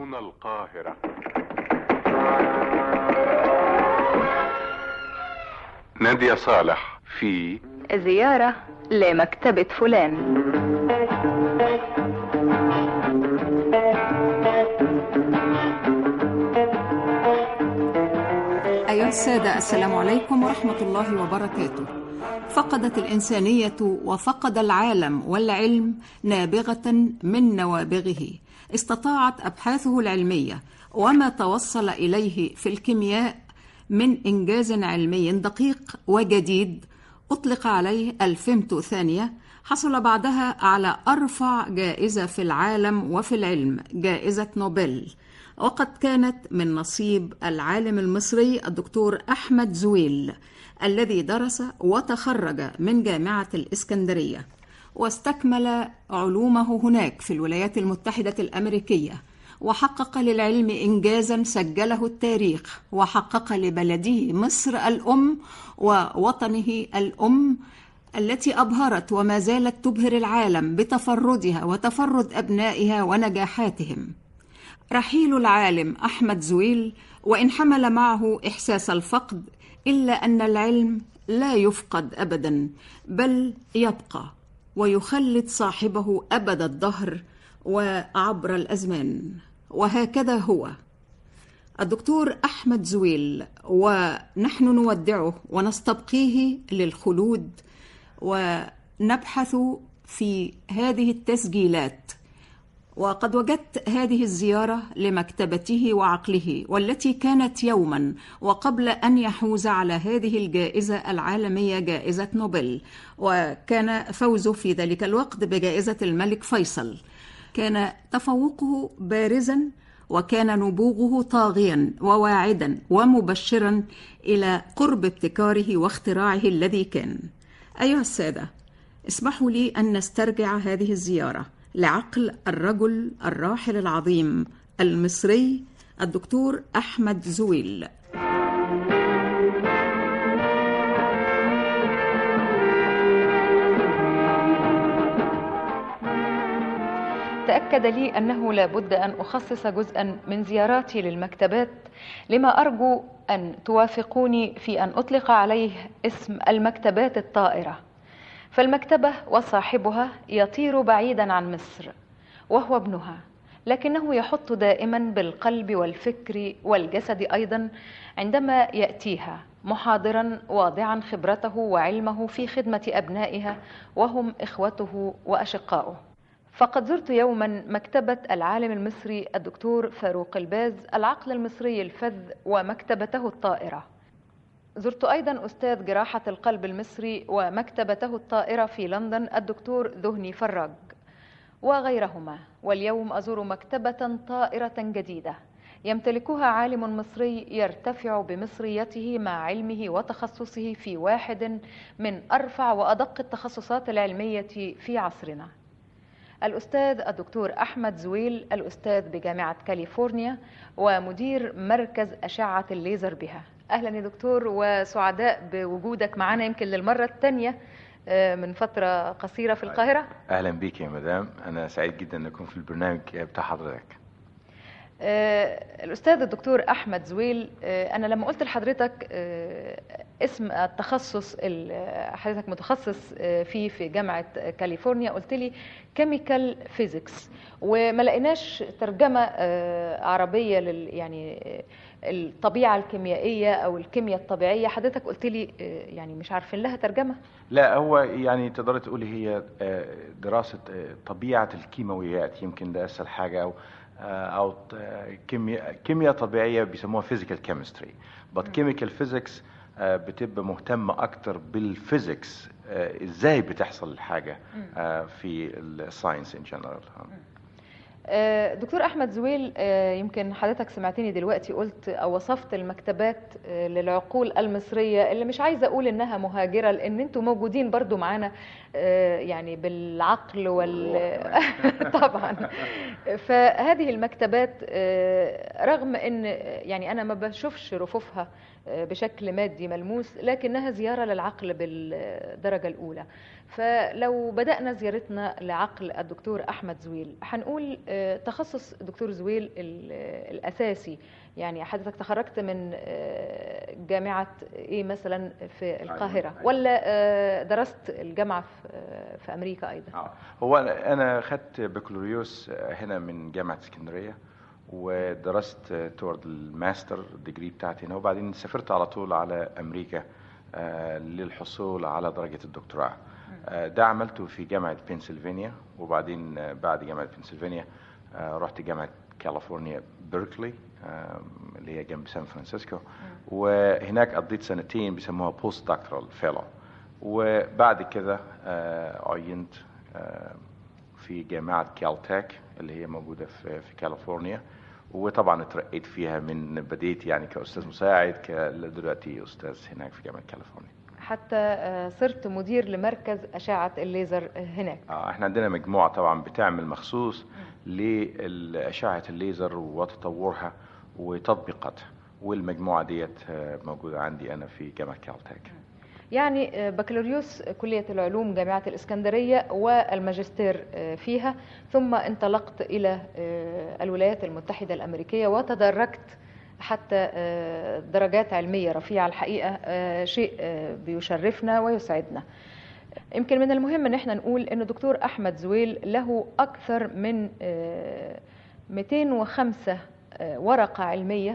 هنا القاهرة نادية صالح في زيارة لمكتبة فلان أيها السادة السلام عليكم ورحمة الله وبركاته فقدت الإنسانية وفقد العالم والعلم نابغة من نوابغه استطاعت أبحاثه العلمية وما توصل إليه في الكيمياء من إنجاز علمي دقيق وجديد أطلق عليه الفيمتو ثانية حصل بعدها على أرفع جائزة في العالم وفي العلم جائزة نوبل وقد كانت من نصيب العالم المصري الدكتور أحمد زويل الذي درس وتخرج من جامعة الإسكندرية واستكمل علومه هناك في الولايات المتحدة الأمريكية وحقق للعلم إنجازا سجله التاريخ وحقق لبلده مصر الأم ووطنه الأم التي أبهرت وما زالت تبهر العالم بتفردها وتفرد أبنائها ونجاحاتهم رحيل العالم أحمد زويل وإن حمل معه إحساس الفقد إلا أن العلم لا يفقد أبدا بل يبقى ويخلد صاحبه أبد الدهر وعبر الأزمان وهكذا هو الدكتور أحمد زويل ونحن نودعه ونستبقيه للخلود ونبحث في هذه التسجيلات وقد وجدت هذه الزيارة لمكتبته وعقله والتي كانت يوما وقبل أن يحوز على هذه الجائزة العالمية جائزة نوبل وكان فوزه في ذلك الوقت بجائزة الملك فيصل كان تفوقه بارزا وكان نبوغه طاغيا وواعدا ومبشرا إلى قرب ابتكاره واختراعه الذي كان أيها السادة اسمحوا لي أن نسترجع هذه الزيارة لعقل الرجل الراحل العظيم المصري الدكتور احمد زويل تأكد لي أنه لا بد أن أخصص جزءا من زياراتي للمكتبات لما أرجو أن توافقوني في أن أطلق عليه اسم المكتبات الطائرة فالمكتبة وصاحبها يطير بعيدا عن مصر وهو ابنها لكنه يحط دائما بالقلب والفكر والجسد أيضا عندما يأتيها محاضرا واضعا خبرته وعلمه في خدمة أبنائها وهم إخوته وأشقاؤه فقد زرت يوما مكتبة العالم المصري الدكتور فاروق الباز العقل المصري الفذ ومكتبته الطائرة زرت أيضا أستاذ جراحة القلب المصري ومكتبته الطائرة في لندن الدكتور ذهني فراج وغيرهما واليوم أزور مكتبة طائرة جديدة يمتلكها عالم مصري يرتفع بمصريته مع علمه وتخصصه في واحد من أرفع وأدق التخصصات العلمية في عصرنا الأستاذ الدكتور أحمد زويل الأستاذ بجامعة كاليفورنيا ومدير مركز أشعة الليزر بها اهلا يا دكتور وسعداء بوجودك معنا يمكن للمره الثانيه من فتره قصيره في القاهره اهلا بيك يا مدام انا سعيد جدا ان اكون في البرنامج بتاع حضرتك الاستاذ الدكتور احمد زويل انا لما قلت لحضرتك اسم التخصص حضرتك متخصص فيه في جامعه كاليفورنيا قلت لي كيميكال فيزيكس وما لقيناش ترجمه عربيه لل يعني الطبيعه الكيميائيه او الكيمياء الطبيعيه حضرتك قلت لي يعني مش عارفين لها ترجمه لا هو يعني تقدر تقولي هي دراسه طبيعه الكيماويات يمكن ده اسهل حاجه او او كيمياء كيمياء طبيعيه بيسموها فيزيكال كيمستري بس كيميكال فيزيكس بتبقى مهتمه اكتر بالفيزيكس ازاي بتحصل الحاجه في الساينس ان جنرال دكتور احمد زويل يمكن حضرتك سمعتني دلوقتي قلت او وصفت المكتبات للعقول المصريه اللي مش عايزه اقول انها مهاجره لان انتم موجودين برضو معانا يعني بالعقل وال طبعا فهذه المكتبات رغم ان يعني انا ما بشوفش رفوفها بشكل مادي ملموس لكنها زياره للعقل بالدرجه الاولى فلو بدأنا زيارتنا لعقل الدكتور أحمد زويل هنقول آه، تخصص دكتور زويل ال- آه، الأساسي يعني حضرتك تخرجت من آه، جامعة إيه مثلا في القاهرة أيوة. ولا آه، درست الجامعة في آه، في أمريكا أيضا آه. هو انا أنا خدت بكالوريوس هنا من جامعه اسكندريه ودرست تورد الماستر ديجري بتاعتي هنا وبعدين سافرت على طول على امريكا آه، للحصول على درجه الدكتوراه آه، ده عملته في جامعه بنسلفانيا وبعدين آه، بعد جامعه بنسلفانيا آه، رحت جامعه كاليفورنيا بيركلي آه، اللي هي جنب سان فرانسيسكو وهناك قضيت سنتين بيسموها بوست دكتورال فيلو وبعد كده آه، عينت آه، في جامعة كالتك اللي هي موجودة في في كاليفورنيا وطبعا اترقيت فيها من بديت يعني كأستاذ مساعد ك- دلوقتي أستاذ هناك في جامعة كاليفورنيا حتى آه، صرت مدير لمركز أشعة الليزر هناك آه، احنا عندنا مجموعة طبعا بتعمل مخصوص لأشعة الليزر وتطورها وتطبيقاتها والمجموعة ديت آه، موجودة عندي أنا في جامعة كالتك يعني آه، بكالوريوس كلية العلوم جامعة الإسكندرية والماجستير آه، فيها ثم انطلقت إلى آه، الولايات المتحدة الأمريكية وتدرجت حتى آه، درجات علمية رفيعة الحقيقة آه، شيء آه، بيشرفنا ويسعدنا يمكن من المهم ان احنا نقول ان دكتور احمد زويل له اكثر من آه، 205 آه، ورقة علمية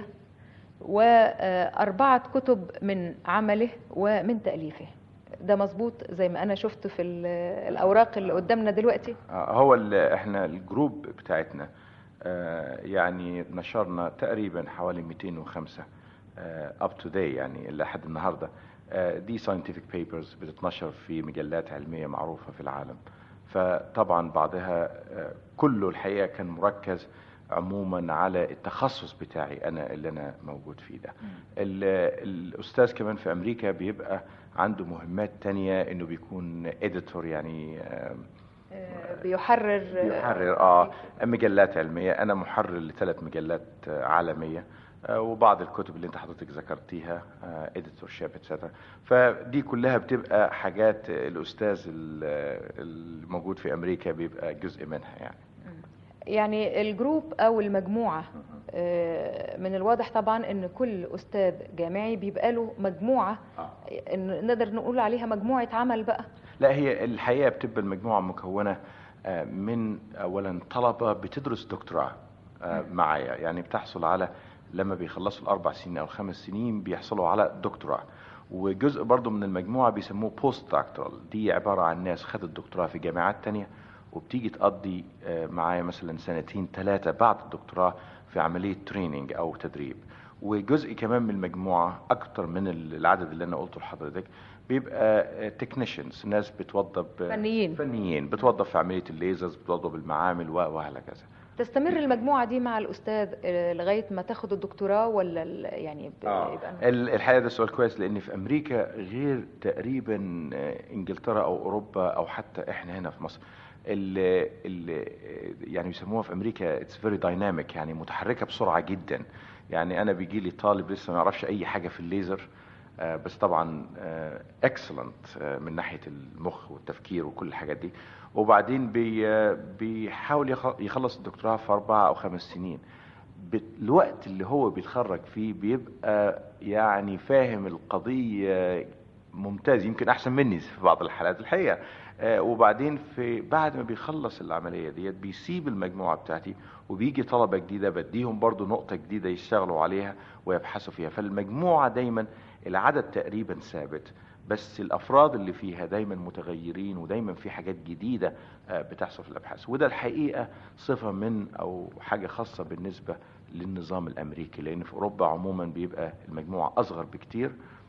وأربعة كتب من عمله ومن تأليفه ده مظبوط زي ما أنا شفت في ال- الأوراق اللي قدامنا دلوقتي آه، هو ال- احنا الجروب بتاعتنا آه، يعني نشرنا تقريبا حوالي 205 اب تو داي يعني لحد النهارده آه، دي scientific papers بتتنشر في مجلات علميه معروفه في العالم فطبعا بعضها آه، كله الحقيقه كان مركز عموما على التخصص بتاعي انا اللي انا موجود فيه ده ال- الاستاذ كمان في امريكا بيبقى عنده مهمات تانية انه بيكون اديتور يعني آه، آه، بيحرر بيحرر اه مجلات علميه انا محرر لثلاث مجلات آه، عالميه آه، وبعض الكتب اللي انت حضرتك ذكرتيها اديتور شيب اتسترا فدي كلها بتبقى حاجات الاستاذ ال- الموجود في امريكا بيبقى جزء منها يعني يعني الجروب أو المجموعة آه، من الواضح طبعا ان كل استاذ جامعي بيبقى له مجموعه إن نقدر نقول عليها مجموعه عمل بقى لا هي الحقيقه بتبقى المجموعه مكونه آه، من اولا طلبه بتدرس دكتوراه آه، معايا يعني بتحصل على لما بيخلصوا الاربع سنين او الخمس سنين بيحصلوا على دكتوراه وجزء برضو من المجموعه بيسموه بوست دكتورال دي عباره عن ناس خدت دكتوراه في جامعات تانية وبتيجي تقضي آه، معايا مثلا سنتين ثلاثه بعد الدكتوراه في عمليه تريننج او تدريب وجزء كمان من المجموعه اكتر من العدد اللي انا قلته لحضرتك بيبقى تكنيشنز ناس بتوظف فنيين. فنيين بتوظف في عمليه الليزرز بتوظف بالمعامل و- وهكذا تستمر المجموعه دي مع الاستاذ آه، لغايه ما تاخد الدكتوراه ولا ال- يعني ب- آه. يبقى ال- الحقيقه ده سؤال كويس لان في امريكا غير تقريبا آه، انجلترا او اوروبا او حتى احنا هنا في مصر ال ال يعني بيسموها في امريكا اتس فيري دايناميك يعني متحركه بسرعه جدا يعني انا بيجي لي طالب لسه ما يعرفش اي حاجه في الليزر آه، بس طبعا اكسلنت من ناحيه المخ والتفكير وكل الحاجات دي وبعدين بي آه، بيحاول يخ- يخلص الدكتوراه في اربعه او خمس سنين بت- الوقت اللي هو بيتخرج فيه بيبقى يعني فاهم القضية ممتاز يمكن أحسن مني في بعض الحالات الحقيقة آه، وبعدين في بعد ما بيخلص العملية ديت بيسيب المجموعة بتاعتي وبيجي طلبة جديدة بديهم برضو نقطة جديدة يشتغلوا عليها ويبحثوا فيها فالمجموعة دايما العدد تقريبا ثابت بس الافراد اللي فيها دايما متغيرين ودايما في حاجات جديده آه، بتحصل في الابحاث وده الحقيقه صفه من او حاجه خاصه بالنسبه للنظام الامريكي لان في اوروبا عموما بيبقى المجموعه اصغر بكتير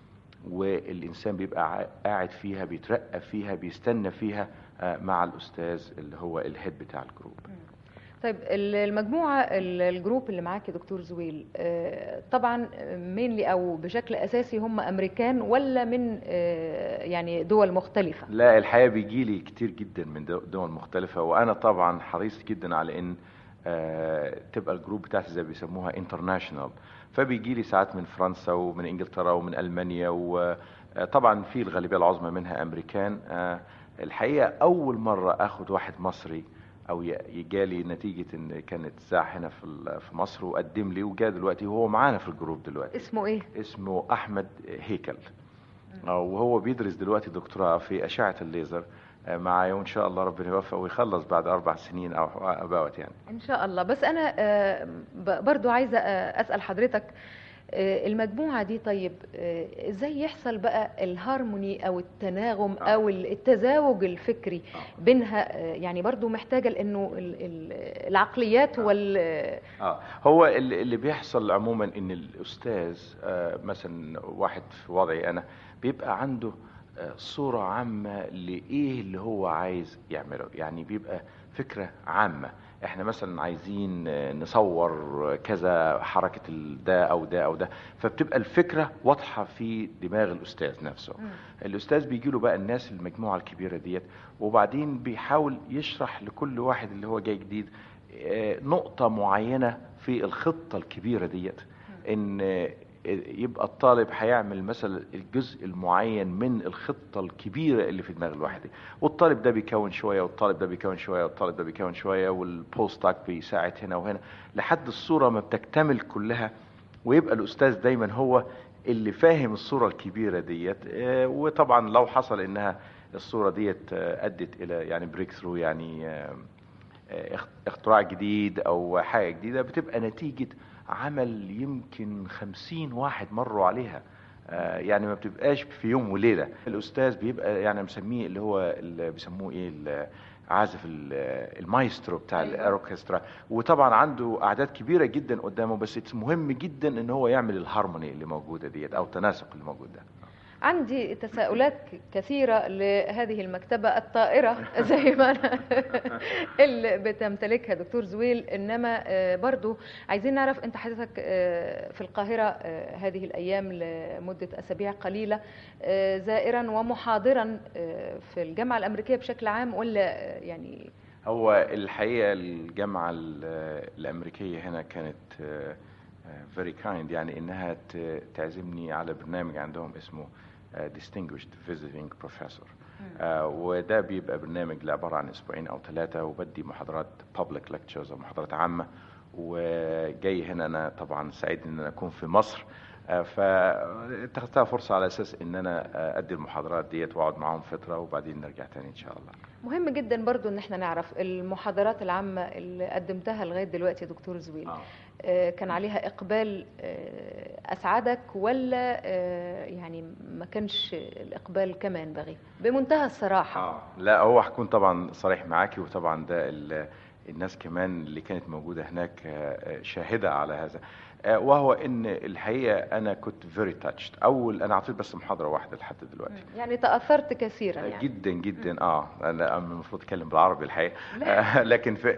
والانسان بيبقى ع- قاعد فيها بيترقى فيها بيستنى فيها آه، مع الاستاذ اللي هو الهيد بتاع الجروب طيب ال- المجموعه ال- الجروب اللي معاك يا دكتور زويل آه، طبعا مينلي او بشكل اساسي هم امريكان ولا من آه، يعني دول مختلفه لا الحقيقه بيجي لي كتير جدا من دو- دول مختلفه وانا طبعا حريص جدا على ان آه، تبقى الجروب بتاعتي زي بيسموها انترناشونال فبيجي لي ساعات من فرنسا ومن انجلترا ومن المانيا وطبعا في الغالبيه العظمى منها امريكان آه، الحقيقه اول مره اخد واحد مصري او ي- يجالي نتيجه ان كانت ساعه هنا في ال- في مصر وقدم لي وجا دلوقتي وهو معانا في الجروب دلوقتي اسمه ايه اسمه احمد هيكل آه، وهو بيدرس دلوقتي دكتوراه في اشعه الليزر آه، معايا وان شاء الله ربنا يوفقه ويخلص بعد اربع سنين او اباوت يعني ان شاء الله بس انا آه، ب- برضو عايزه آه، اسال حضرتك آه، المجموعه دي طيب آه، ازاي يحصل بقى الهارموني او التناغم آه. او التزاوج الفكري آه. بينها آه، يعني برضو محتاجه لانه ال- ال- العقليات وال اه هو اللي اللي بيحصل عموما ان الاستاذ آه مثلا واحد في وضعي انا بيبقى عنده آه صورة عامة لإيه اللي هو عايز يعمله يعني بيبقى فكرة عامة احنا مثلا عايزين آه، نصور كذا حركة ال- ده او ده او ده فبتبقى الفكرة واضحة في دماغ الاستاذ نفسه الاستاذ بيجي له بقى الناس المجموعه الكبيره ديت وبعدين بيحاول يشرح لكل واحد اللي هو جاي جديد آه، نقطه معينه في الخطه الكبيره ديت ان آه، يبقى الطالب هيعمل مثلا الجزء المعين من الخطه الكبيره اللي في دماغ الواحد دي. والطالب ده بيكون شويه والطالب ده بيكون شويه والطالب ده بيكون شويه والبوستاك بيساعد هنا وهنا لحد الصوره ما بتكتمل كلها ويبقى الاستاذ دايما هو اللي فاهم الصوره الكبيره ديت آه، وطبعا لو حصل انها الصوره ديت آه، ادت الى يعني بريك ثرو يعني آه، آه، اخ- اختراع جديد او حاجه جديده بتبقى نتيجه عمل يمكن خمسين واحد مروا عليها آه، يعني ما بتبقاش في يوم وليله الاستاذ بيبقى يعني مسميه اللي هو اللي بيسموه ايه ال- عازف ال- المايسترو بتاع أيوة. الاوركسترا وطبعا عنده اعداد كبيره جدا قدامه بس مهم جدا ان هو يعمل الهارموني اللي موجوده ديت او التناسق اللي موجود ده عندي تساؤلات كثيرة لهذه المكتبة الطائرة زي ما أنا اللي بتمتلكها دكتور زويل إنما آه، برضو عايزين نعرف أنت حضرتك آه، في القاهرة آه، هذه الأيام لمدة أسابيع قليلة آه، زائرا ومحاضرا آه، في الجامعة الأمريكية بشكل عام ولا آه، يعني هو الحقيقه الجامعه ال- الامريكيه هنا كانت فيري كايند يعني انها ت- تعزمني على برنامج عندهم اسمه آه، distinguished visiting professor آه، وده بيبقى برنامج اللي عباره عن اسبوعين او ثلاثه وبدي محاضرات public lectures او محاضرات عامه وجاي هنا انا طبعا سعيد ان انا اكون في مصر آه، فاتخذتها فرصه على اساس ان انا آه، ادي المحاضرات ديت واقعد معاهم فتره وبعدين نرجع تاني ان شاء الله مهم جدا برضو ان احنا نعرف المحاضرات العامة اللي قدمتها لغاية دلوقتي يا دكتور زويل آه. آه، كان عليها اقبال آه، اسعدك ولا آه، يعني ما كانش الاقبال كما ينبغي بمنتهى الصراحه اه لا هو هكون طبعا صريح معاكي وطبعا ده ال- الناس كمان اللي كانت موجوده هناك آه، آه، شاهده على هذا آه، وهو ان الحقيقه انا كنت فيري تاتشد اول انا اعطيت بس محاضره واحده لحد دلوقتي يعني تاثرت كثيرا آه، يعني جدا جدا اه انا أنا المفروض اتكلم بالعربي الحقيقه لا. آه، لكن في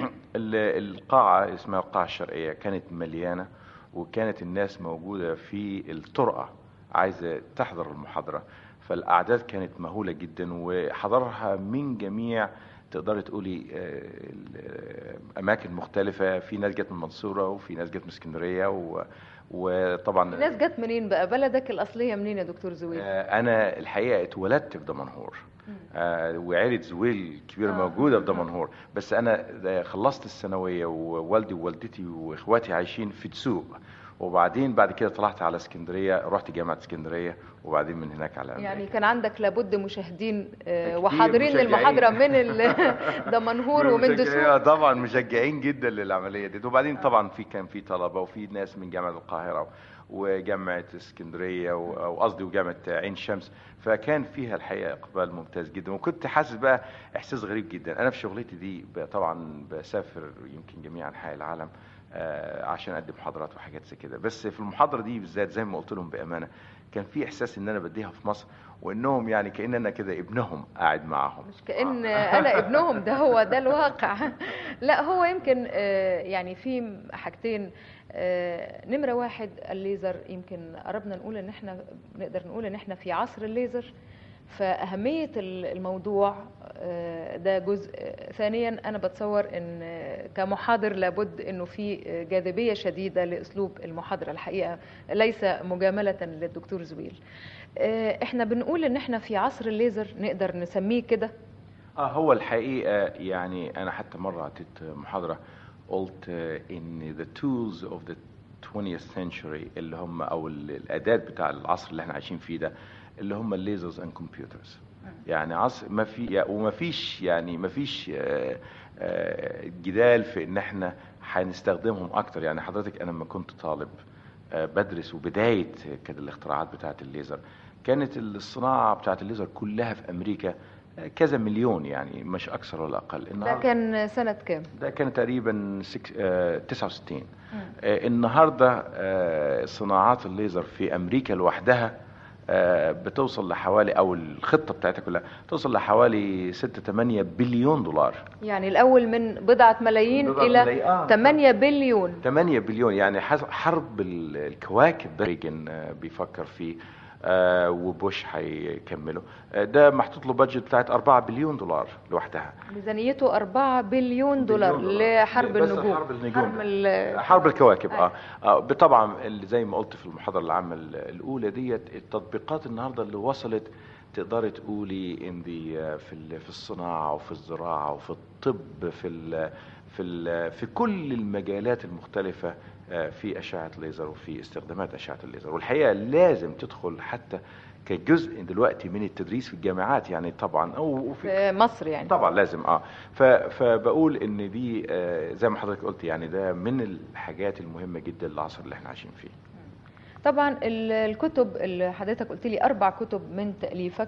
ال- القاعه اسمها القاعه الشرقيه كانت مليانه وكانت الناس موجوده في الطرقه عايزه تحضر المحاضره فالاعداد كانت مهوله جدا وحضرها من جميع تقدري تقولي آه، ال- اماكن مختلفه في ناس جت من المنصوره وفي ناس جت من اسكندريه و- وطبعا الناس جت منين بقى بلدك الاصليه منين يا دكتور زويل آه، انا الحقيقه اتولدت في دمنهور آه، وعيلة زويل كبيرة آه. موجودة في دمنهور بس أنا ده خلصت الثانوية ووالدي ووالدتي وإخواتي عايشين في تسوق وبعدين بعد كده طلعت على اسكندرية رحت جامعة اسكندرية وبعدين من هناك على أمريكا يعني كان عندك لابد مشاهدين آه، كتير وحاضرين مشجعين. للمحاضره من ال- دمنهور ومن مشجعين- دسوق طبعا مشجعين جدا للعمليه دي وبعدين طبعا في كان في طلبه وفي ناس من جامعه القاهره وجامعه اسكندريه و- وقصدي وجامعه عين شمس فكان فيها الحقيقه اقبال ممتاز جدا وكنت حاسس بقى احساس غريب جدا انا في شغلتي دي ب- طبعا بسافر يمكن جميع انحاء العالم آه، عشان اقدم محاضرات وحاجات زي كده بس في المحاضره دي بالذات زي ما قلت لهم بامانه كان في احساس ان انا بديها في مصر وانهم يعني كان انا كده ابنهم قاعد معاهم مش كأن أنا ابنهم ده هو ده الواقع لا هو يمكن آه، يعني في حاجتين آه، نمرة واحد الليزر يمكن قربنا نقول إن إحنا نقدر نقول إن إحنا في عصر الليزر فأهمية ال- الموضوع آه، ده جزء آه، ثانيا أنا بتصور أن آه، كمحاضر لابد أنه في آه، جاذبية شديدة لأسلوب المحاضرة الحقيقة ليس مجاملة للدكتور زويل آه، احنا بنقول ان احنا في عصر الليزر نقدر نسميه كده اه هو الحقيقه يعني انا حتى مره اعطيت محاضره قلت آه، ان the tools of the 20th century اللي هم او ال- الاداه بتاع العصر اللي احنا عايشين فيه ده اللي هم الليزرز اند كمبيوترز يعني عصر ما في يا- وما فيش يعني ما فيش آه، آه، جدال في ان احنا هنستخدمهم اكتر يعني حضرتك انا لما كنت طالب آه، بدرس وبدايه كانت الاختراعات بتاعه الليزر كانت الصناعه بتاعه الليزر كلها في امريكا آه، كذا مليون يعني مش اكثر ولا اقل ده كان سنة كام؟ ده كان تقريبا سك- آه، 69 آه، النهارده آه، صناعات الليزر في امريكا لوحدها آه، بتوصل لحوالي او الخطه بتاعتها كلها توصل لحوالي 6 8 بليون دولار يعني الأول من بضعة ملايين بضعة إلى ملايين، آه. 8 بليون 8 بليون يعني حس- حرب ال- الكواكب ده ريجن آه، بيفكر فيه آه، وبوش هيكمله آه، ده محطوط له بادجت بتاعت 4 بليون دولار لوحدها ميزانيته 4 بليون دولار بليون دولار. لحرب بس النجوم حرب النجوم. حرب ال- حرب الكواكب اه, آه طبعا اللي زي ما قلت في المحاضره العامه ال- الاولى ديت التطبيقات النهارده اللي وصلت تقدري تقولي ان دي في ال- في الصناعه وفي الزراعه وفي الطب في ال في ال في كل المجالات المختلفه آه، في اشعه ليزر وفي استخدامات اشعه الليزر والحقيقه لازم تدخل حتى كجزء دلوقتي من التدريس في الجامعات يعني طبعا او وفي في مصر يعني طبعا لازم اه ف- فبقول ان دي آه، زي ما حضرتك قلت يعني ده من الحاجات المهمه جدا للعصر اللي احنا عايشين فيه طبعا ال- الكتب اللي حضرتك قلت لي اربع كتب من تاليفك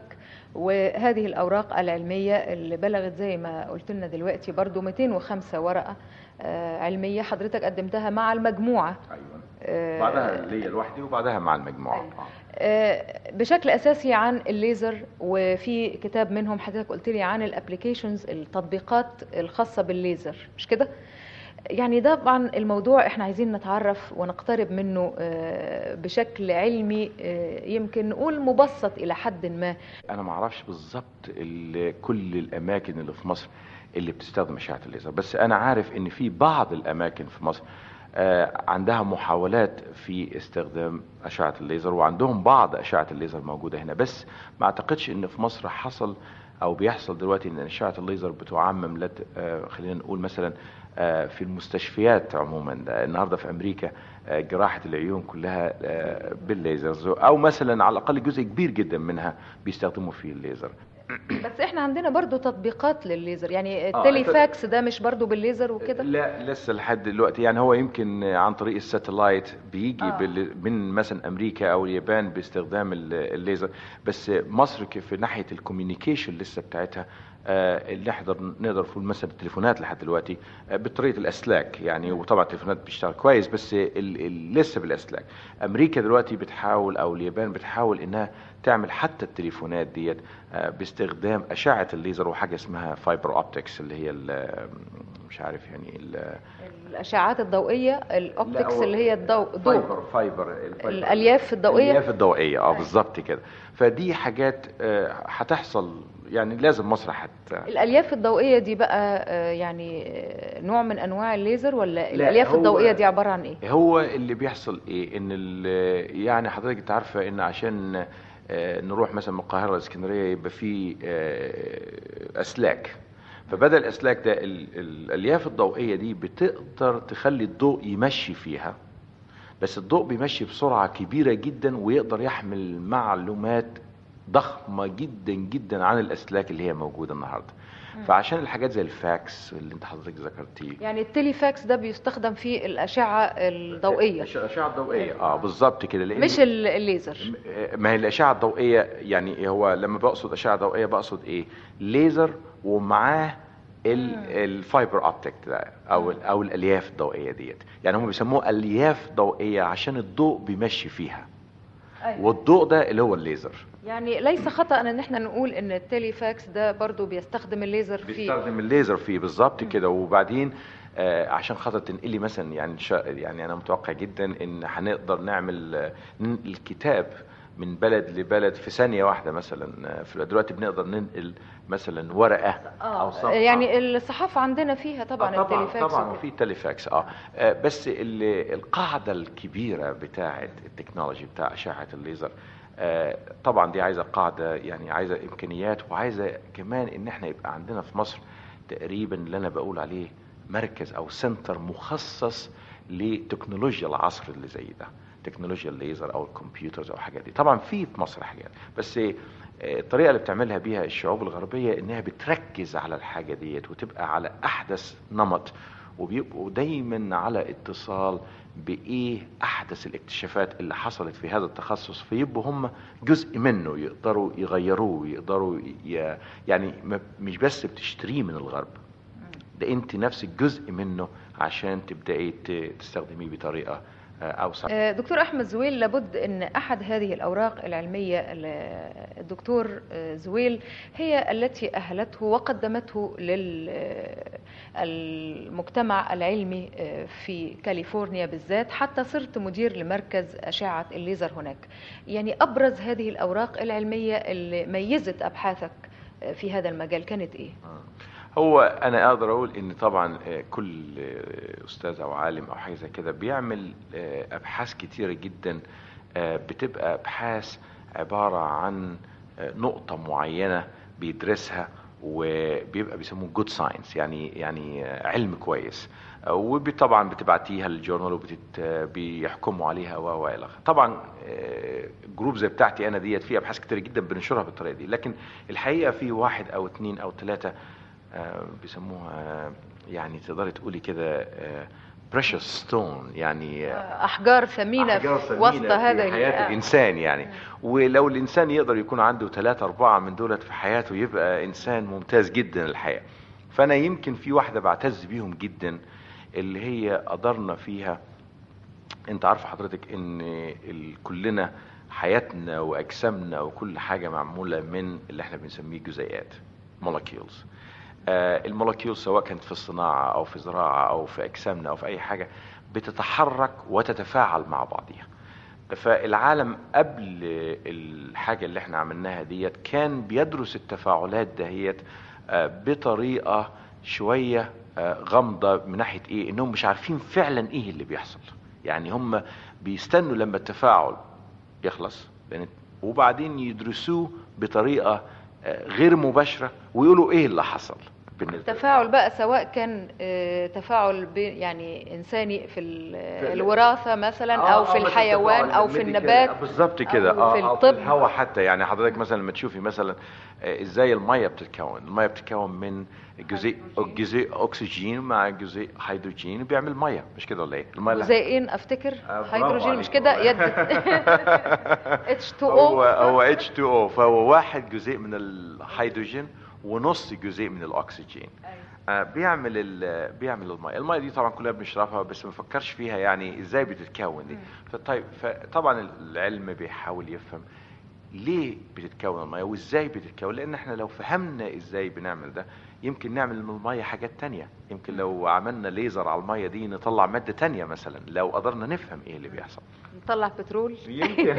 وهذه الاوراق العلميه اللي بلغت زي ما قلت لنا دلوقتي برضو 205 ورقه آه، علميه حضرتك قدمتها مع المجموعه ايوه آه، بعدها ليا لوحدي وبعدها مع المجموعه أيوة. آه. آه، بشكل اساسي عن الليزر وفي كتاب منهم حضرتك قلت لي عن الابلكيشنز التطبيقات الخاصه بالليزر مش كده يعني ده طبعا الموضوع احنا عايزين نتعرف ونقترب منه آه، بشكل علمي آه، يمكن نقول مبسط الى حد ما انا ما اعرفش بالظبط ال- كل الاماكن اللي في مصر اللي بتستخدم اشعه الليزر بس انا عارف ان في بعض الاماكن في مصر آه، عندها محاولات في استخدام اشعه الليزر وعندهم بعض اشعه الليزر موجوده هنا بس ما اعتقدش ان في مصر حصل او بيحصل دلوقتي ان اشعه الليزر بتعمم لا ت- آه، خلينا نقول مثلا آه، في المستشفيات عموما آه، النهارده في امريكا آه، جراحه العيون كلها آه، بالليزرز او مثلا على الاقل جزء كبير جدا منها بيستخدموا فيه الليزر بس احنا عندنا برضو تطبيقات للليزر يعني آه، التليفاكس ده مش برضو بالليزر وكده لا لسه لحد دلوقتي يعني هو يمكن عن طريق الساتلايت بيجي آه. بال- من مثلا امريكا او اليابان باستخدام ال- الليزر بس مصر ك- في ناحيه الكوميونيكيشن لسه بتاعتها آه، اللي نقدر نقدر نقول مثلا التليفونات لحد دلوقتي آه، بطريقه الاسلاك يعني وطبعا التليفونات بتشتغل كويس بس ال- ال- لسه بالاسلاك امريكا دلوقتي بتحاول او اليابان بتحاول انها تعمل حتى التليفونات ديت آه، باستخدام اشعه الليزر وحاجه اسمها فايبر اوبتكس اللي هي ال- مش عارف يعني ال- الاشعاعات الضوئيه الاوبتكس لا، هو اللي هي الضوء ضوء فايبر فايبر الفايبر. الالياف الضوئيه الالياف الضوئيه اه بالظبط كده فدي حاجات آه، هتحصل يعني لازم مصر حت الالياف الضوئيه دي بقى آه، يعني آه، نوع من انواع الليزر ولا لا، الالياف هو- الضوئيه دي عباره عن ايه هو اللي بيحصل ايه ان ال- يعني حضرتك انت عارفه ان عشان آه، نروح مثلا من القاهره لاسكندريه يبقى في آه، اسلاك فبدل الاسلاك ده ال- ال- الالياف الضوئيه دي بتقدر تخلي الضوء يمشي فيها بس الضوء بيمشي بسرعه كبيره جدا ويقدر يحمل معلومات ضخمه جدا جدا عن الاسلاك اللي هي موجوده النهارده فعشان الحاجات زي الفاكس اللي انت حضرتك ذكرتيه يعني التليفاكس ده بيستخدم في الاشعه الضوئيه الاشعه الضوئيه اه بالظبط كده لان مش ال- الليزر ما هي الاشعه الضوئيه يعني هو لما بقصد اشعه ضوئيه بقصد ايه ليزر ومعاه ال- الفايبر اوبتيك ده او ال- او الالياف الضوئيه ديت يعني هم بيسموه الياف ضوئيه عشان الضوء بيمشي فيها والضوء ده اللي هو الليزر يعني ليس خطا ان احنا نقول ان التليفاكس ده برضو بيستخدم الليزر في بيستخدم الليزر فيه بالظبط كده وبعدين آه عشان خاطر تنقلي مثلا يعني شا يعني انا متوقع جدا ان هنقدر نعمل آه، ننقل الكتاب من بلد لبلد في ثانيه واحده مثلا في دلوقتي بنقدر ننقل مثلا ورقه او صفحه يعني الصحافه عندنا فيها طبعا, آه طبعا التليفاكس طبعا وكده. وفي تليفاكس اه آه، بس ال- القاعده الكبيره بتاعه التكنولوجي بتاع اشعه الليزر آه، طبعا دي عايزه قاعده يعني عايزه امكانيات وعايزه كمان ان احنا يبقى عندنا في مصر تقريبا اللي انا بقول عليه مركز او سنتر مخصص لتكنولوجيا العصر اللي زي ده تكنولوجيا الليزر او الكمبيوترز او الحاجات دي طبعا في في مصر حاجات بس آه، الطريقه اللي بتعملها بيها الشعوب الغربيه انها بتركز على الحاجه ديت وتبقى على احدث نمط وبيبقوا دايما على اتصال بايه احدث الاكتشافات اللي حصلت في هذا التخصص فيبقوا هم جزء منه يقدروا يغيروه يقدروا ي... يعني ما- مش بس بتشتريه من الغرب ده انت نفسك جزء منه عشان تبداي ت- تستخدميه بطريقه آه، اوسع آه، دكتور احمد زويل لابد ان احد هذه الاوراق العلميه ل- الدكتور آه، زويل هي التي اهلته وقدمته للمجتمع العلمي آه، في كاليفورنيا بالذات حتى صرت مدير لمركز اشعه الليزر هناك يعني ابرز هذه الاوراق العلميه اللي ميزت ابحاثك آه، في هذا المجال كانت ايه هو انا اقدر اقول ان طبعا آه، كل آه، استاذ او عالم او حاجه زي كده بيعمل آه، ابحاث كتيره جدا آه، بتبقى ابحاث عباره عن آه، نقطه معينه بيدرسها وبيبقى بيسموه جود ساينس يعني يعني آه، علم كويس آه، وطبعا بتبعتيها للجورنال وبتت آه، بيحكموا عليها و و الى آخره. طبعا آه، جروب زي بتاعتي انا ديت في ابحاث كتير جدا بننشرها بالطريقه دي لكن الحقيقه في واحد او اثنين او ثلاثه آه، بيسموها آه، يعني تقدري تقولي كده بريشس ستون يعني آه، احجار ثمينه أحجار في ثمينة وسط في هذا حياة ال- الإنسان يعني ولو الإنسان يقدر يكون عنده ثلاثة أربعة من دولت في حياته يبقى إنسان ممتاز جدا الحقيقة فأنا يمكن في واحدة بعتز بيهم جدا اللي هي قدرنا فيها انت عارف حضرتك ان ال- كلنا حياتنا واجسامنا وكل حاجه معموله من اللي احنا بنسميه جزيئات molecules آه المولكيول سواء كانت في الصناعه او في زراعه او في اجسامنا او في اي حاجه بتتحرك وتتفاعل مع بعضها فالعالم قبل الحاجة اللي احنا عملناها ديت كان بيدرس التفاعلات دهيت آه، بطريقة شوية آه، غامضة من ناحية ايه انهم مش عارفين فعلا ايه اللي بيحصل يعني هم بيستنوا لما التفاعل يخلص بين- وبعدين يدرسوه بطريقة آه، غير مباشرة ويقولوا ايه اللي حصل بالنسبة تفاعل بقى سواء كان آه، تفاعل بي- يعني انساني في ال- في- الوراثه مثلا آه، او آه، في بس الحيوان التفاعل او في الميديكال، النبات آه، بالظبط كده أو اه في أو الطب. الهواء حتى يعني حضرتك مثلا لما تشوفي مثلا آه، ازاي الميه بتتكون الميه بتتكون من جزيء جزيء اكسجين مع جزيء هيدروجين بيعمل ميه مش كده ولا ايه الميه اللي- جزيئين افتكر آه، برافو هيدروجين عليك مش كده والله. يد اتش 2 هو او هو اتش 2 او فهو واحد جزيء من الهيدروجين ونص جزيء من الاكسجين آه، بيعمل ال- بيعمل الميه الميه دي طبعا كلنا بنشربها بس ما نفكرش فيها يعني ازاي بتتكون دي فطيب فطبعا العلم بيحاول يفهم ليه بتتكون الميه وازاي بتتكون لان احنا لو فهمنا ازاي بنعمل ده يمكن نعمل من الميه حاجات تانية يمكن لو عملنا ليزر على الميه دي نطلع ماده تانية مثلا لو قدرنا نفهم ايه اللي بيحصل نطلع بترول يمكن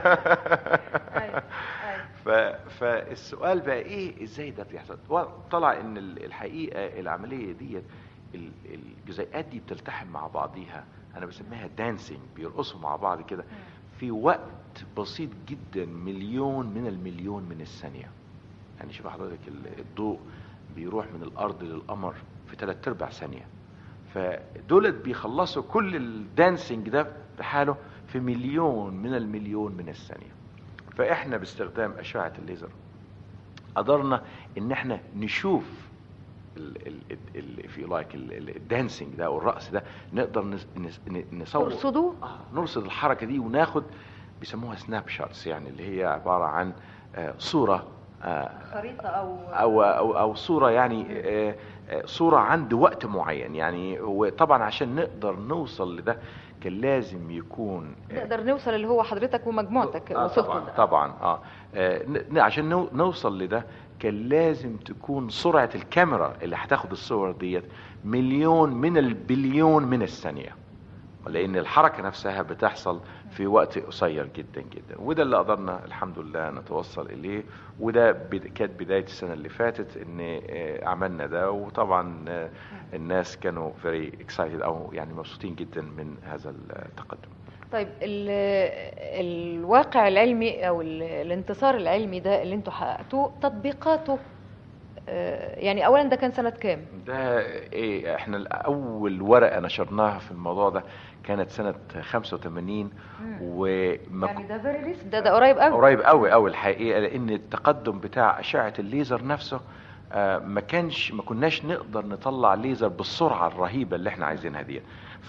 أيوة، ف... فالسؤال بقى ايه ازاي ده بيحصل طلع ان ال- الحقيقه العمليه ديت ال- الجزيئات دي بتلتحم مع بعضيها انا بسميها دانسينج بيرقصوا مع بعض كده في وقت بسيط جدا مليون من المليون من الثانيه يعني شوف حضرتك ال- الضوء بيروح من الارض للقمر في ثلاث ارباع ثانيه فدولت بيخلصوا كل الدانسينج ده بحاله في مليون من المليون من الثانيه فاحنا باستخدام اشعه الليزر قدرنا ان احنا نشوف ال ال ال في لايك الدانسينج ده او الرقص ده نقدر نس- نس- ن- نصور ترصدوه آه، نرصد الحركه دي وناخد بيسموها سناب شوتس يعني اللي هي عباره عن آه، صوره آه، خريطه او او او او صوره يعني آه، آه، صوره عند وقت معين يعني وطبعا عشان نقدر نوصل لده كان لازم يكون آه، نقدر نوصل اللي هو حضرتك ومجموعتك آه وصلتوا طبعا ده. طبعا اه آه، ن- عشان نو- نوصل لده كان لازم تكون سرعه الكاميرا اللي هتاخد الصور ديت مليون من البليون من الثانيه لان الحركه نفسها بتحصل في وقت قصير جدا جدا وده اللي قدرنا الحمد لله نتوصل اليه وده بد- كانت بدايه السنه اللي فاتت ان آه، عملنا ده وطبعا آه، الناس كانوا very excited او يعني مبسوطين جدا من هذا التقدم طيب ال- الواقع العلمي او ال- الانتصار العلمي ده اللي انتوا حققتوه تطبيقاته آه، يعني اولا ده كان سنة كام؟ ده ايه احنا اول ورقه نشرناها في الموضوع ده كانت سنه 85 وما يعني ده فيري ريس ده ده قريب قوي قريب قوي قوي الحقيقه لان التقدم بتاع اشعه الليزر نفسه آه، ما كانش ما كناش نقدر نطلع ليزر بالسرعه الرهيبه اللي احنا عايزينها دي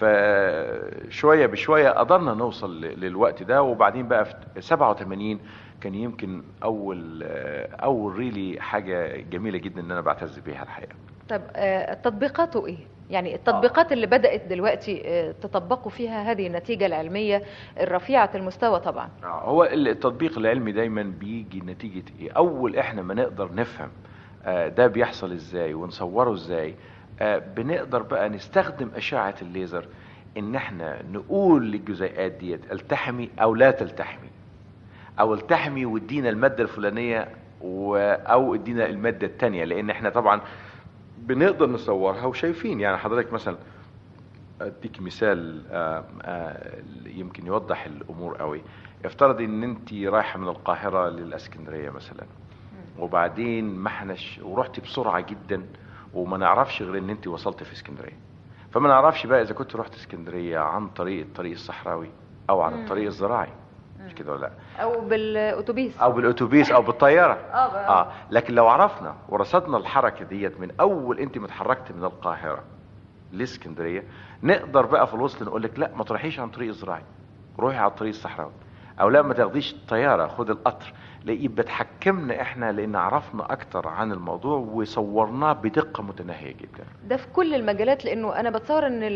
فشويه بشويه قدرنا نوصل ل- للوقت ده وبعدين بقى في 87 كان يمكن اول آه، اول ريلي حاجه جميله جدا ان انا بعتز بيها الحقيقه طب آه، تطبيقاته ايه؟ يعني التطبيقات اللي بدأت دلوقتي آه، تطبقوا فيها هذه النتيجة العلمية الرفيعة المستوى طبعا آه، هو التطبيق العلمي دايما بيجي نتيجة ايه اول احنا ما نقدر نفهم آه، ده بيحصل ازاي ونصوره ازاي آه، بنقدر بقى نستخدم اشعة الليزر ان احنا نقول للجزيئات ديت التحمي او لا تلتحمي او التحمي وادينا المادة الفلانية و... او ادينا المادة التانية لان احنا طبعا بنقدر نصورها وشايفين يعني حضرتك مثلا اديك مثال آه، آه، يمكن يوضح الامور قوي افترض ان انت رايحه من القاهره للاسكندريه مثلا وبعدين ما احناش ورحتي بسرعه جدا وما نعرفش غير ان انت وصلت في اسكندريه فما نعرفش بقى اذا كنت رحت اسكندريه عن طريق الطريق الصحراوي او عن الطريق الزراعي مش كده ولا لا او بالاتوبيس او بالاتوبيس او بالطياره اه بقى. اه لكن لو عرفنا ورصدنا الحركه ديت من اول انت ما اتحركت من القاهره لاسكندريه نقدر بقى في الوسط نقول لك لا ما تروحيش عن طريق الزراعي روحي على الطريق الصحراوي او لا ما تاخديش الطياره خد القطر لا يبقى اتحكمنا احنا لان عرفنا اكتر عن الموضوع وصورناه بدقه متناهيه جدا ده في كل المجالات لانه انا بتصور ان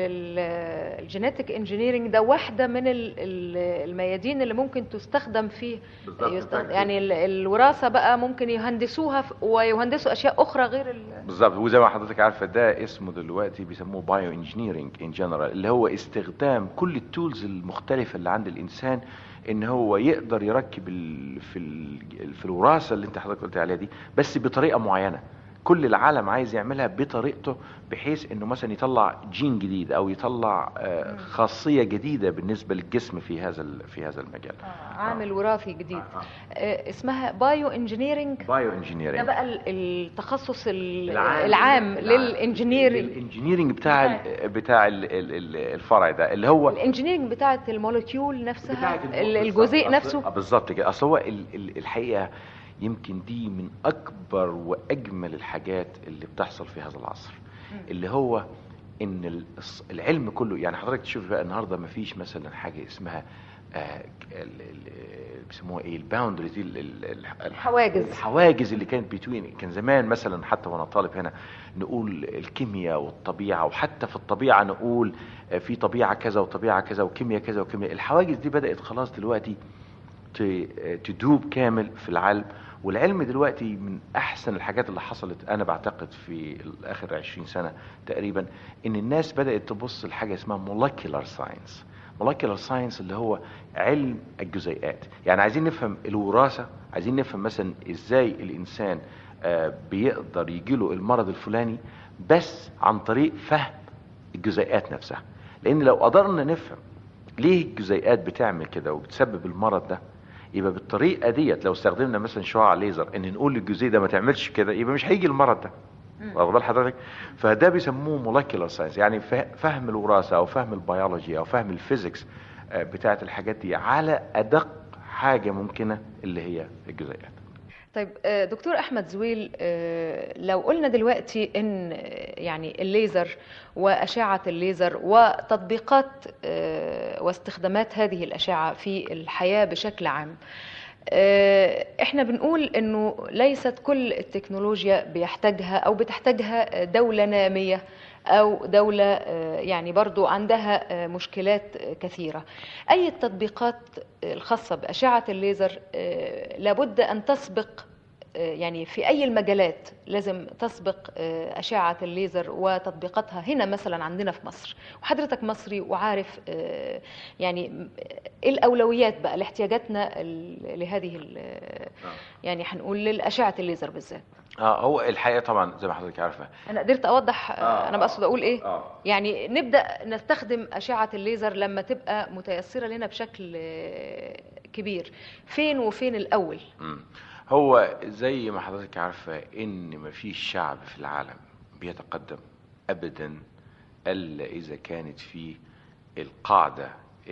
الجينيتك انجينيرنج ده واحده من ال- ال- الميادين اللي ممكن تستخدم فيه بالظبط. يستخدم يعني ال- الوراثه بقى ممكن يهندسوها في- ويهندسوا اشياء اخرى غير ال- بالظبط وزي ما حضرتك عارفه ده اسمه دلوقتي بيسموه بايو انجينيرنج ان جنرال اللي هو استخدام كل التولز المختلفه اللي عند الانسان ان هو يقدر يركب ال في ال في الوراثه اللي انت حضرتك قلت عليها دي بس بطريقه معينه كل العالم عايز يعملها بطريقته بحيث انه مثلا يطلع جين جديد او يطلع آه، خاصيه جديده بالنسبه للجسم في هذا ال- في هذا المجال عامل وراثي جديد آه، اسمها بايو انجينيرنج بايو ده انجينيرنج بقى ال- التخصص ال- العام. العام العام. للانجينيرنج الانجينيرنج بتاع ال- بتاع ال- ال- ال- الفرع ده اللي هو الانجينيرنج بتاعه المولكيول نفسها بتاعت ال- الم- الجزيء بالظبط. نفسه أصل- آه بالظبط كده اصل هو ال- ال- الحقيقه يمكن دي من اكبر واجمل الحاجات اللي بتحصل في هذا العصر اللي هو ان ال- الص- العلم كله يعني حضرتك تشوف بقى النهارده ما فيش مثلا حاجه اسمها آه، ال- ال- بيسموها ايه الباوندريز دي ال- ال- ال- الحواجز. الحواجز اللي كانت بتوين كان زمان مثلا حتى وانا طالب هنا نقول الكيمياء والطبيعه وحتى في الطبيعه نقول آه، في طبيعه كذا وطبيعه كذا وكيمياء كذا وكيمياء الحواجز دي بدات خلاص دلوقتي ت- تدوب كامل في العلم والعلم دلوقتي من احسن الحاجات اللي حصلت انا بعتقد في اخر 20 سنه تقريبا ان الناس بدات تبص لحاجه اسمها molecular science molecular science اللي هو علم الجزيئات يعني عايزين نفهم الوراثه عايزين نفهم مثلا ازاي الانسان آه، بيقدر يجيله المرض الفلاني بس عن طريق فهم الجزيئات نفسها لان لو قدرنا نفهم ليه الجزيئات بتعمل كده وبتسبب المرض ده يبقى بالطريقه ديت لو استخدمنا مثلا شعاع ليزر ان نقول للجزيء ده ما تعملش كده يبقى مش هيجي المرض ده واخد بال حضرتك فده بيسموه مولكيولار ساينس يعني فه- فهم الوراثه او فهم البيولوجي او فهم الفيزيكس آه، بتاعت الحاجات دي على ادق حاجه ممكنه اللي هي الجزيئات طيب آه، دكتور احمد زويل آه، لو قلنا دلوقتي ان آه، يعني الليزر واشعه الليزر وتطبيقات آه، واستخدامات هذه الاشعه في الحياه بشكل عام آه، احنا بنقول انه ليست كل التكنولوجيا بيحتاجها او بتحتاجها دوله ناميه او دوله آه، يعني برضو عندها آه، مشكلات آه، كثيره اي التطبيقات الخاصه باشعه الليزر آه، لابد ان تسبق آه، يعني في أي المجالات لازم تسبق آه، أشعة الليزر وتطبيقاتها هنا مثلا عندنا في مصر وحضرتك مصري وعارف آه، يعني م- إيه الأولويات بقى لاحتياجاتنا ال- لهذه ال- يعني هنقول للأشعة الليزر بالذات اه هو الحقيقه طبعا زي ما حضرتك عارفه أنا قدرت أوضح آه، آه، أنا بقصد أقول إيه اه يعني نبدأ نستخدم أشعة الليزر لما تبقى متيسرة لنا بشكل آه، كبير فين وفين الأول مم. هو زي ما حضرتك عارفة ان مفيش شعب في العالم بيتقدم ابدا الا اذا كانت فيه القاعدة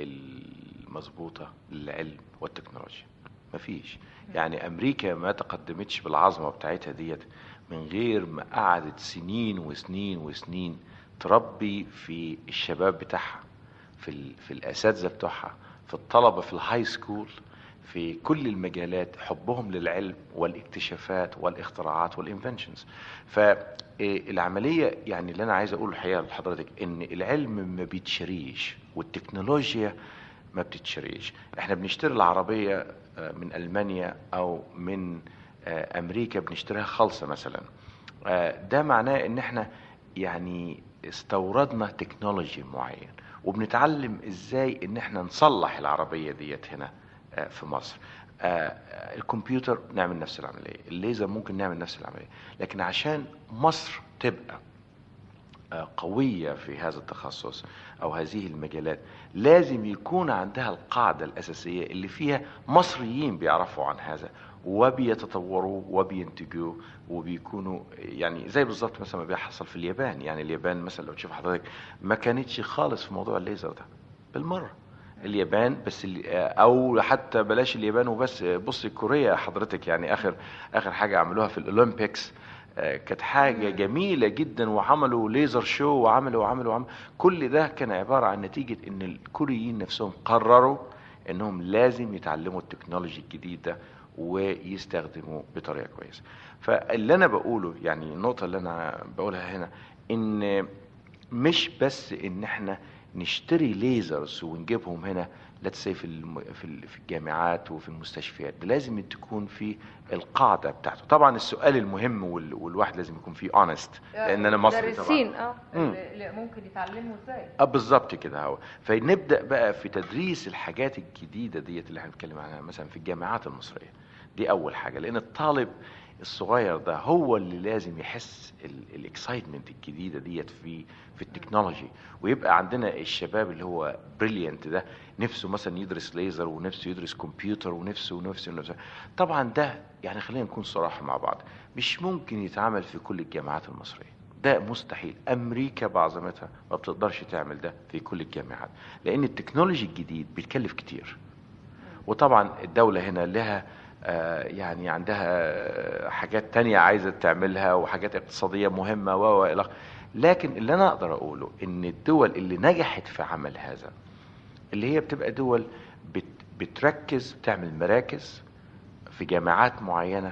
المظبوطة للعلم والتكنولوجيا مفيش يعني امريكا ما تقدمتش بالعظمة بتاعتها ديت من غير ما قعدت سنين وسنين وسنين تربي في الشباب بتاعها في ال... في الاساتذه بتوعها في الطلبه في الهاي سكول في كل المجالات حبهم للعلم والاكتشافات والاختراعات والانفنشنز فالعمليه يعني اللي انا عايز اقوله الحقيقه لحضرتك ان العلم ما بيتشريش والتكنولوجيا ما بتتشريش احنا بنشتري العربيه آه، من المانيا او من آه، امريكا بنشتريها خالصه مثلا آه، ده معناه ان احنا يعني استوردنا تكنولوجي معين وبنتعلم ازاي ان احنا نصلح العربية ديت هنا آه، في مصر آه، آه، الكمبيوتر نعمل نفس العملية الليزر ممكن نعمل نفس العملية لكن عشان مصر تبقى آه، قوية في هذا التخصص أو هذه المجالات لازم يكون عندها القاعدة الأساسية اللي فيها مصريين بيعرفوا عن هذا وبيتطوروا وبينتجوا وبيكونوا يعني زي بالظبط مثلا ما بيحصل في اليابان يعني اليابان مثلا لو تشوف حضرتك ما كانتش خالص في موضوع الليزر ده بالمرة اليابان بس اللي او حتى بلاش اليابان وبس بص كوريا حضرتك يعني اخر اخر حاجه عملوها في الاولمبيكس آه، كانت حاجة جميلة جدا وعملوا ليزر شو وعملوا وعملوا وعملوا كل ده كان عبارة عن نتيجة ان الكوريين نفسهم قرروا انهم لازم يتعلموا التكنولوجي الجديد ده ويستخدموه بطريقة كويسة فاللي انا بقوله يعني النقطة اللي انا بقولها هنا ان مش بس ان احنا نشتري ليزرز ونجيبهم هنا لا في الم- في ال- في الجامعات وفي المستشفيات ده لازم تكون في القاعده بتاعته طبعا السؤال المهم وال- والواحد لازم يكون فيه اونست لان انا مصري طبعا مدرسين اه مم. اللي اللي ممكن يتعلموا ازاي اه بالظبط كده هو فنبدا بقى في تدريس الحاجات الجديده ديت اللي احنا بنتكلم عنها مثلا في الجامعات المصريه دي اول حاجه لان الطالب الصغير ده هو اللي لازم يحس الاكسايتمنت الجديده ديت في في التكنولوجي ويبقى عندنا الشباب اللي هو بريليانت ده نفسه مثلا يدرس ليزر ونفسه يدرس كمبيوتر ونفسه ونفسه ونفسه طبعا ده يعني خلينا نكون صراحه مع بعض مش ممكن يتعمل في كل الجامعات المصريه ده مستحيل امريكا بعظمتها ما بتقدرش تعمل ده في كل الجامعات لان التكنولوجي الجديد بيتكلف كتير وطبعا الدولة هنا لها آه، يعني عندها آه، حاجات تانية عايزة تعملها وحاجات اقتصادية مهمة و و إلى آخره. لكن اللي أنا أقدر أقوله إن الدول اللي نجحت في عمل هذا اللي هي بتبقى دول بت بتركز بتعمل مراكز في جامعات معينة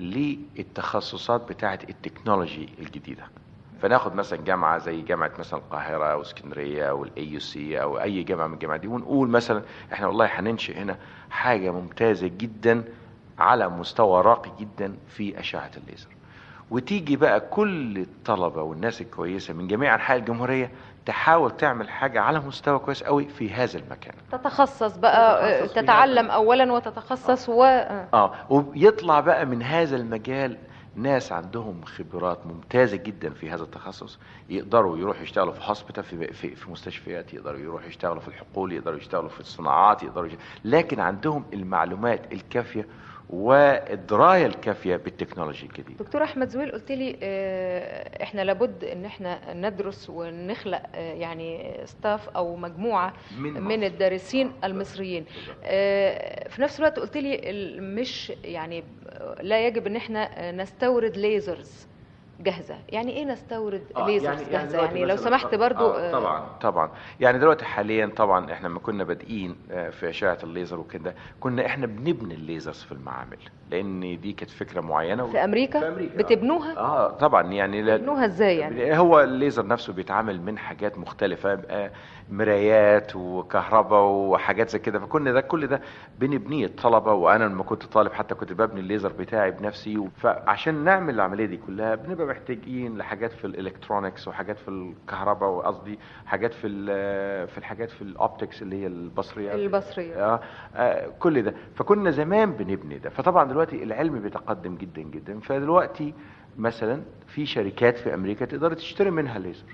للتخصصات بتاعة التكنولوجي الجديدة فناخد مثلا جامعة زي جامعة مثلا القاهرة أو اسكندرية أو الاي يو سي أو أي جامعة من الجامعات دي ونقول مثلا احنا والله هننشئ هنا حاجة ممتازة جدا على مستوى راقي جدا في أشعة الليزر وتيجي بقى كل الطلبة والناس الكويسة من جميع أنحاء الجمهورية تحاول تعمل حاجة على مستوى كويس قوي في هذا المكان تتخصص بقى آه، تتخصص في تتعلم هذا. اولا وتتخصص و آه. اه ويطلع بقى من هذا المجال ناس عندهم خبرات ممتازه جدا في هذا التخصص يقدروا يروحوا يشتغلوا في هوسبيتال في, في في مستشفيات يقدروا يروحوا يشتغلوا في الحقول يقدروا يشتغلوا في الصناعات يقدروا يشتغلوا لكن عندهم المعلومات الكافيه والدرايه الكافيه بالتكنولوجي الجديد دكتور احمد زويل قلت لي آه، احنا لابد ان احنا ندرس ونخلق آه، يعني ستاف او مجموعه من من مصر. الدارسين المصريين آه، في نفس الوقت قلت لي ال- مش يعني لا يجب ان احنا آه، نستورد ليزرز جاهزه يعني ايه نستورد آه، ليزرز جاهزه دلوقتي يعني لو مثلاً- سمحت برضو آه آه، طبعا طبعا يعني دلوقتي حاليا طبعا احنا لما كنا بادئين آه، في اشعه الليزر وكده كنا احنا بنبني الليزرز في المعامل لان دي كانت فكره معينه في امريكا, في أمريكا، آه. بتبنوها اه طبعا يعني لا- بتبنوها ازاي يعني هو الليزر نفسه بيتعمل من حاجات مختلفة آه، مرايات وكهرباء وحاجات زي كده فكنا ده كل ده بنبنيه الطلبة وأنا لما كنت طالب حتى كنت ببني الليزر بتاعي بنفسي فعشان نعمل العملية دي كلها بنبقى محتاجين لحاجات في الإلكترونيكس وحاجات في الكهرباء وقصدي حاجات في ال- في الحاجات في الأوبتكس اللي هي البصريات البصريه آه آه كل ده فكنا زمان بنبني ده فطبعا دلوقتي العلم بيتقدم جدا جدا فدلوقتي مثلا في شركات في امريكا تقدر تشتري منها ليزر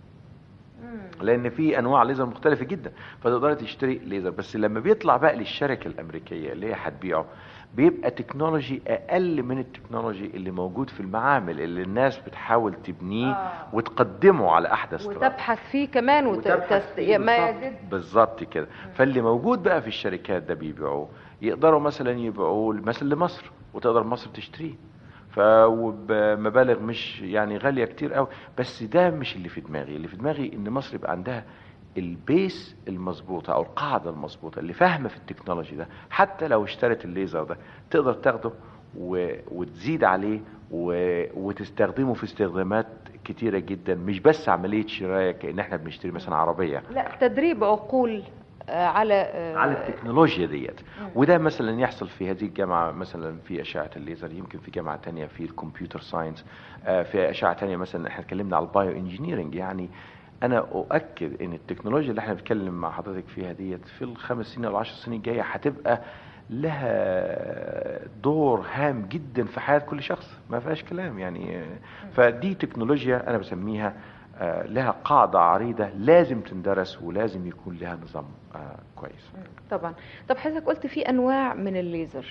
لان في انواع ليزر مختلفه جدا فتقدر تشتري ليزر بس لما بيطلع بقى للشركه الامريكيه اللي هي هتبيعه بيبقى تكنولوجي اقل من التكنولوجي اللي موجود في المعامل اللي الناس بتحاول تبنيه آه. وتقدمه على احدث طرق. وتبحث فيه كمان وت... وتبحث تست... فيه ما بالظبط- يزيد بالظبط كده فاللي موجود بقى في الشركات ده بيبيعوه يقدروا مثلا يبيعوه مثلا لمصر وتقدر مصر تشتريه ف وبمبالغ مش يعني غاليه كتير قوي بس ده مش اللي في دماغي اللي في دماغي ان مصر يبقى عندها البيس المظبوطه او القاعده المظبوطه اللي فاهمه في التكنولوجي ده حتى لو اشترت الليزر ده تقدر تاخده و... وتزيد عليه و... وتستخدمه في استخدامات كتيره جدا مش بس عمليه شرايه كان احنا بنشتري مثلا عربيه لا تدريب عقول آه، على آه، على التكنولوجيا ديت وده مثلا يحصل في هذه الجامعة مثلا في أشعة الليزر يمكن في جامعة تانية في الكمبيوتر ساينس آه، في أشعة تانية مثلا احنا اتكلمنا على البايو انجينيرنج يعني أنا أؤكد إن التكنولوجيا اللي احنا بنتكلم مع حضرتك فيها ديت في الخمس سنين أو العشر سنين الجاية هتبقى لها دور هام جدا في حياة كل شخص ما فيهاش كلام يعني آه، فدي تكنولوجيا أنا بسميها آه، لها قاعدة عريضة لازم تندرس ولازم يكون لها نظام آه، كويس طبعا طب حضرتك قلت في انواع من الليزر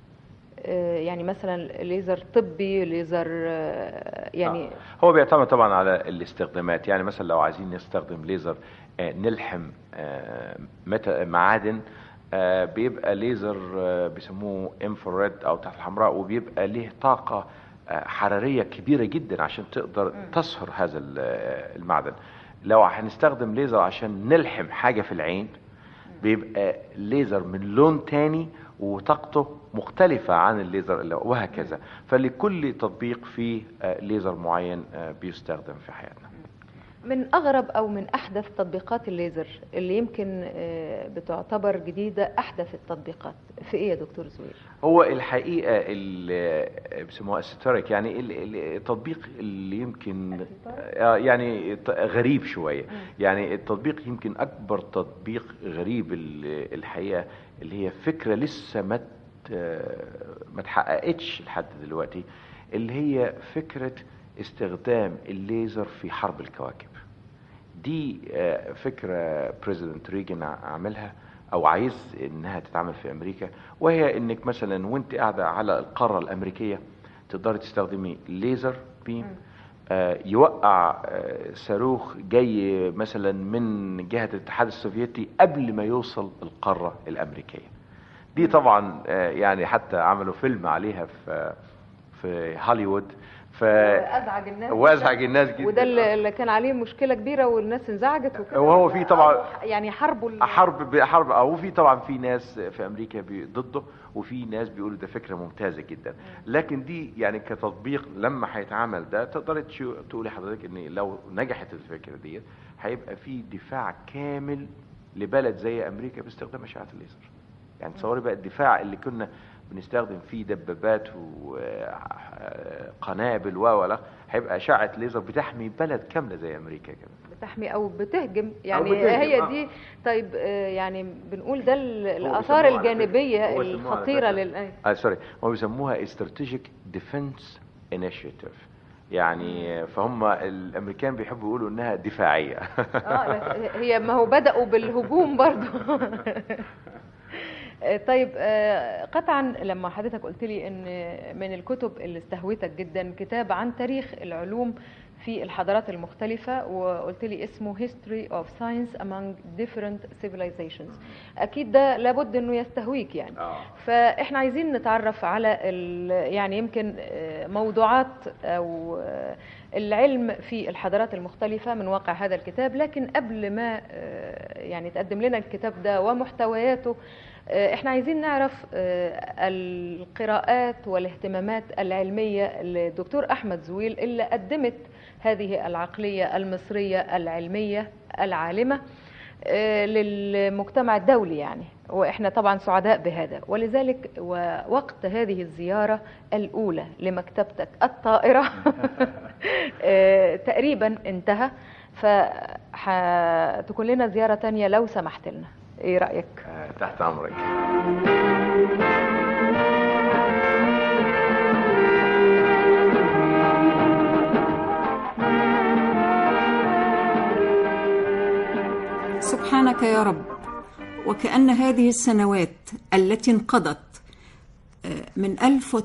آه، يعني مثلا ليزر طبي ليزر آه، يعني آه. هو بيعتمد طبعا على الاستخدامات يعني مثلا لو عايزين نستخدم ليزر آه، نلحم آه، متا- معادن آه، بيبقى ليزر آه، بيسموه انفراد او تحت الحمراء وبيبقى ليه طاقة آه، حرارية كبيرة جدا عشان تقدر تصهر هذا ال- آه، المعدن لو هنستخدم ليزر عشان نلحم حاجة في العين بيبقى ليزر من لون تاني وطاقته مختلفة عن الليزر اللي وهكذا فلكل تطبيق فيه آه، ليزر معين آه، بيستخدم في حياتنا من اغرب او من احدث تطبيقات الليزر اللي يمكن آه، بتعتبر جديده احدث التطبيقات في ايه يا دكتور زويل هو الحقيقة اللي بيسموها استاتيك يعني ال- ال- التطبيق اللي يمكن آه، يعني ت- غريب شوية يعني التطبيق يمكن أكبر تطبيق غريب ال- الحقيقة اللي هي فكرة لسه ما ت- ما اتحققتش لحد دلوقتي اللي هي فكرة استخدام الليزر في حرب الكواكب دي آه، فكرة بريزيدنت ريجن عملها او عايز انها تتعمل في امريكا وهي انك مثلا وانت قاعدة على القارة الامريكية تقدري تستخدمي ليزر بيم آه، يوقع آه، صاروخ جاي مثلا من جهة الاتحاد السوفيتي قبل ما يوصل القارة الامريكية دي طبعا آه، يعني حتى عملوا فيلم عليها في في هوليوود ف ازعج الناس وازعج الناس جدا وده اللي اللي كان عليه مشكله كبيره والناس انزعجت وكده وهو في طبعا أو يعني حربوا ال- حرب حرب او في طبعا في ناس في امريكا بي- ضده وفي ناس بيقولوا ده فكره ممتازه جدا لكن دي يعني كتطبيق لما هيتعمل ده تقدري تشو- تقولي حضرتك ان لو نجحت الفكره دي هيبقى في دفاع كامل لبلد زي امريكا باستخدام اشعه الليزر يعني تصوري بقى الدفاع اللي كنا بنستخدم فيه دبابات وقنابل و ولا هيبقى اشعه ليزر بتحمي بلد كامله زي امريكا كده بتحمي او بتهجم يعني بتهجم، هي آه. دي طيب آه، يعني بنقول ده ال- الاثار بيسموها على فكرة- الجانبيه هو بيسموها على الخطيره فكرة- لل اه سوري هم بيسموها استراتيجيك ديفنس انيشيتيف يعني فهم الامريكان بيحبوا يقولوا انها دفاعيه اه لا، هي ما هو بداوا بالهجوم برضو آه، طيب آه، قطعا لما حضرتك قلت لي ان من الكتب اللي استهوتك جدا كتاب عن تاريخ العلوم في الحضارات المختلفة وقلت لي اسمه History of Science Among Different Civilizations أكيد ده لابد أنه يستهويك يعني آه. فإحنا عايزين نتعرف على ال- يعني يمكن آه، موضوعات أو آه، العلم في الحضارات المختلفة من واقع هذا الكتاب لكن قبل ما آه، يعني تقدم لنا الكتاب ده ومحتوياته آه، احنا عايزين نعرف آه، القراءات والاهتمامات العلمية للدكتور أحمد زويل اللي قدمت هذه العقلية المصرية العلمية العالمة آه، للمجتمع الدولي يعني واحنا طبعا سعداء بهذا ولذلك ووقت هذه الزيارة الأولى لمكتبتك الطائرة آه، تقريبا انتهى فهتكون لنا زيارة تانية لو سمحت لنا ايه رأيك؟ آه، تحت امرك سبحانك يا رب وكأن هذه السنوات التي انقضت آه، من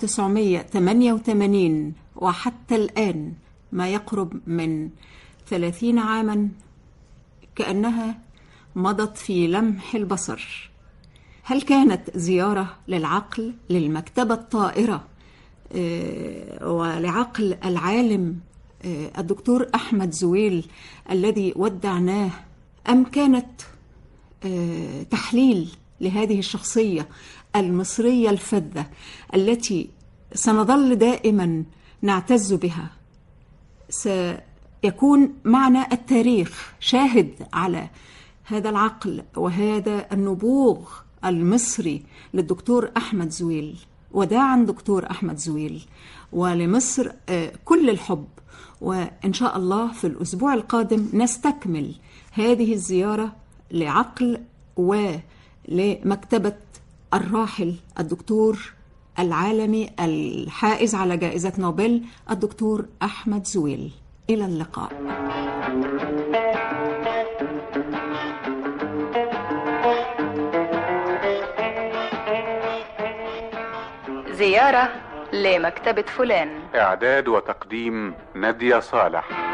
1988 وحتى الآن ما يقرب من 30 عاما كأنها مضت في لمح البصر هل كانت زيارة للعقل للمكتبة الطائرة آه، ولعقل العالم آه، الدكتور أحمد زويل الذي ودعناه أم كانت آه، تحليل لهذه الشخصية المصرية الفذة التي سنظل دائما نعتز بها سيكون معنا التاريخ شاهد على هذا العقل وهذا النبوغ المصري للدكتور أحمد زويل وداعا دكتور أحمد زويل ولمصر آه، كل الحب وإن شاء الله في الأسبوع القادم نستكمل هذه الزيارة لعقل ولمكتبة الراحل الدكتور العالمي الحائز على جائزة نوبل الدكتور أحمد زويل إلى اللقاء زيارة لمكتبة فلان اعداد وتقديم نادية صالح